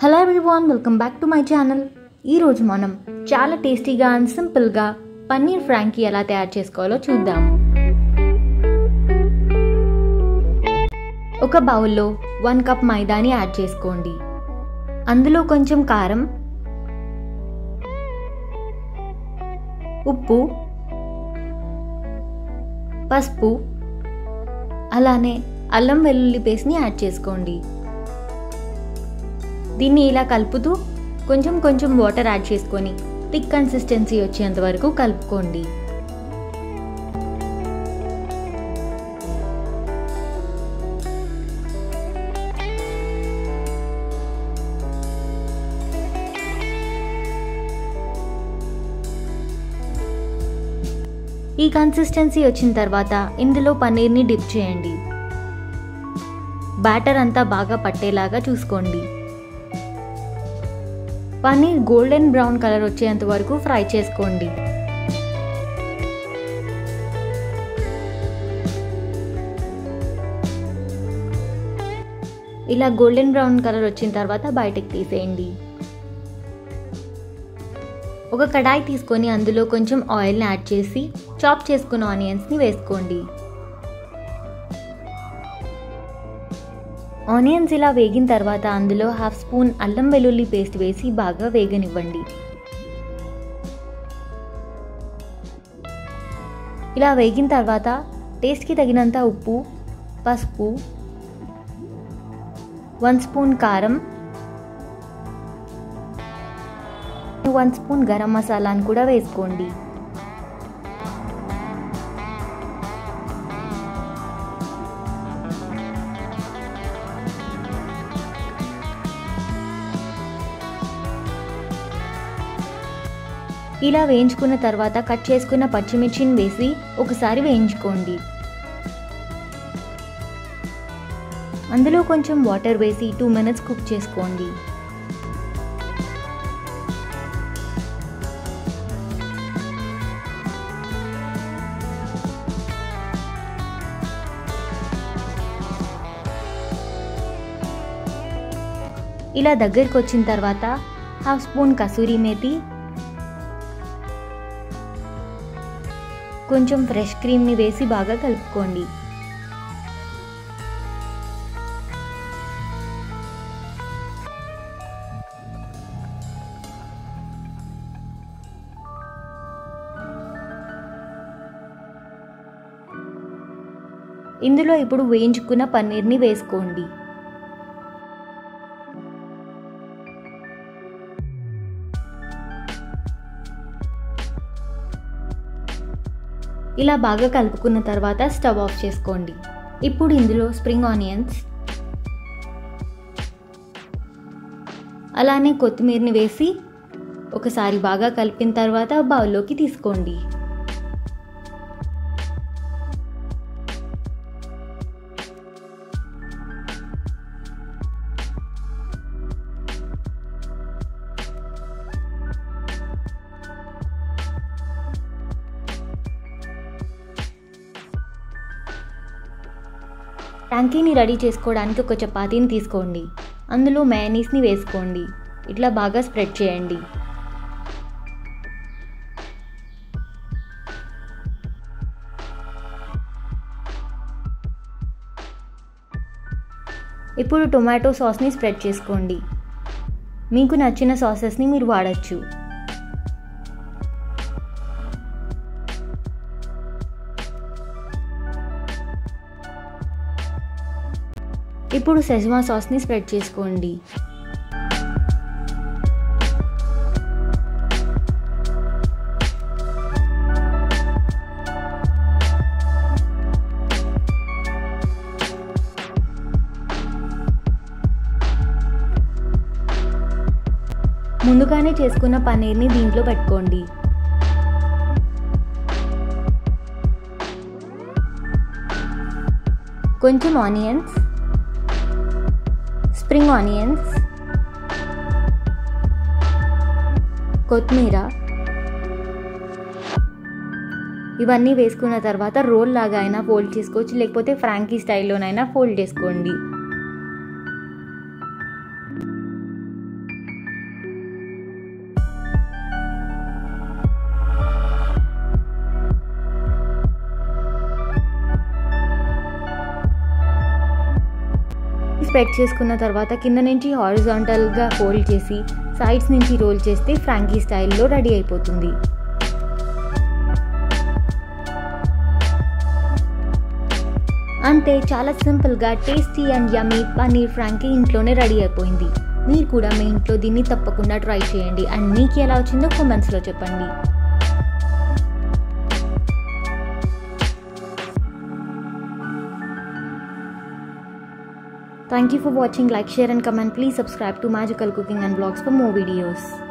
Hello everyone welcome back to my channel ఈరోజు మనం చాలా టేస్టీగా అండ్ సింపుల్గా పన్నీర్ ఫ్రాంకీ ఎలా తయారు చేసుకోవాలో చూద్దాం ఒక బౌల్లో వన్ కప్ మైదాని యాడ్ చేసుకోండి అందులో కొంచెం కారం ఉప్పు పసుపు అలానే అల్లం వెల్లుల్లి పేస్ట్ని యాడ్ చేసుకోండి దీన్ని ఇలా కలుపుతూ కొంచెం కొంచెం వాటర్ యాడ్ చేసుకొని థిక్ కన్సిస్టెన్సీ వచ్చేంత వరకు కలుపుకోండి ఈ కన్సిస్టెన్సీ వచ్చిన తర్వాత ఇందులో పన్నీర్ని డిప్ చేయండి బ్యాటర్ అంతా బాగా పట్టేలాగా చూసుకోండి పన్నీర్ గోల్డెన్ బ్రౌన్ కలర్ వచ్చేంత వరకు ఫ్రై చేసుకోండి ఇలా గోల్డెన్ బ్రౌన్ కలర్ వచ్చిన తర్వాత బయటకు తీసేయండి ఒక కడాయి తీసుకొని అందులో కొంచెం ఆయిల్ని యాడ్ చేసి చాప్ చేసుకున్న ఆనియన్స్ని వేసుకోండి ఆనియన్స్ ఇలా వేగిన తర్వాత అందులో హాఫ్ స్పూన్ అల్లం వెల్లుల్లి పేస్ట్ వేసి బాగా వేగనివ్వండి ఇలా వేగిన తర్వాత టేస్ట్కి తగినంత ఉప్పు పసుపు వన్ స్పూన్ కారం వన్ స్పూన్ గరం మసాలాను కూడా వేసుకోండి ఇలా వేయించుకున్న తర్వాత కట్ చేసుకున్న పచ్చిమిర్చిని వేసి ఒకసారి వేయించుకోండి అందులో కొంచెం వాటర్ వేసి టూ మినిట్స్ కుక్ చేసుకోండి ఇలా దగ్గరికి వచ్చిన తర్వాత హాఫ్ స్పూన్ కసూరి మేతి కొంచెం ఫ్రెష్ క్రీమ్ని వేసి బాగా కలుపుకోండి ఇందులో ఇప్పుడు వేయించుకున్న పన్నీర్ని వేసుకోండి ఇలా బాగా కలుపుకున్న తర్వాత స్టవ్ ఆఫ్ చేసుకోండి ఇప్పుడు ఇందులో స్ప్రింగ్ ఆనియన్స్ అలానే కొత్తిమీరని వేసి ఒకసారి బాగా కలిపిన తర్వాత బౌల్లోకి తీసుకోండి ట్యాంకీని రెడీ చేసుకోవడానికి ఒక చపాతీని తీసుకోండి అందులో మ్యానీస్ని వేసుకోండి ఇట్లా బాగా స్ప్రెడ్ చేయండి ఇప్పుడు టొమాటో సాస్ని స్ప్రెడ్ చేసుకోండి మీకు నచ్చిన సాసెస్ని మీరు వాడచ్చు ఇప్పుడు సెజ్వా సాస్ని స్ప్రెడ్ చేసుకోండి ముందుగానే చేసుకున్న పన్నీర్ని దీంట్లో పెట్టుకోండి కొంచెం ఆనియన్స్ స్ప్రింగ్ ఆనియన్స్ కొత్తిమీర ఇవన్నీ వేసుకున్న తర్వాత రోల్ లాగా అయినా ఫోల్డ్ చేసుకోవచ్చు లేకపోతే ఫ్రాంకీ స్టైల్లోనైనా ఫోల్డ్ చేసుకోండి స్ప్రెడ్ చేసుకున్న తర్వాత కింద నుంచి హారిజాంటల్గా ఫోల్డ్ చేసి సైడ్స్ నుంచి రోల్ చేస్తే ఫ్రాంకీ స్టైల్లో రెడీ అయిపోతుంది అంతే చాలా సింపుల్గా tasty and yummy paneer Frankie ఇంట్లోనే రెడీ అయిపోయింది మీరు కూడా మీ ఇంట్లో దీన్ని తప్పకుండా ట్రై చేయండి అండ్ మీకు ఎలా వచ్చిందో కామెంట్స్లో చెప్పండి Thank you for watching. Like, share, and comment. Please subscribe to Magical Cooking and Vlogs for more videos.